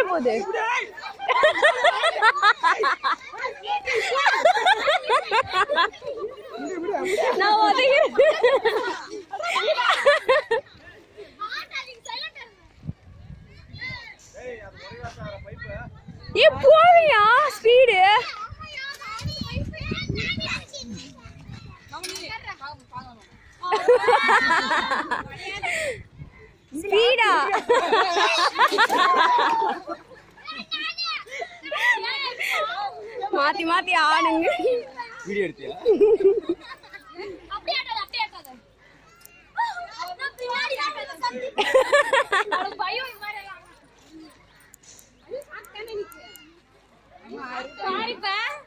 போகுது நான் ஒதுக்கிறேன் ஏ போவியா ஸ்பீடு ஸ்பீடா மாத்தி மாத்தி ஆடுங்க வீடியோ எடுத்தியா பாருப்ப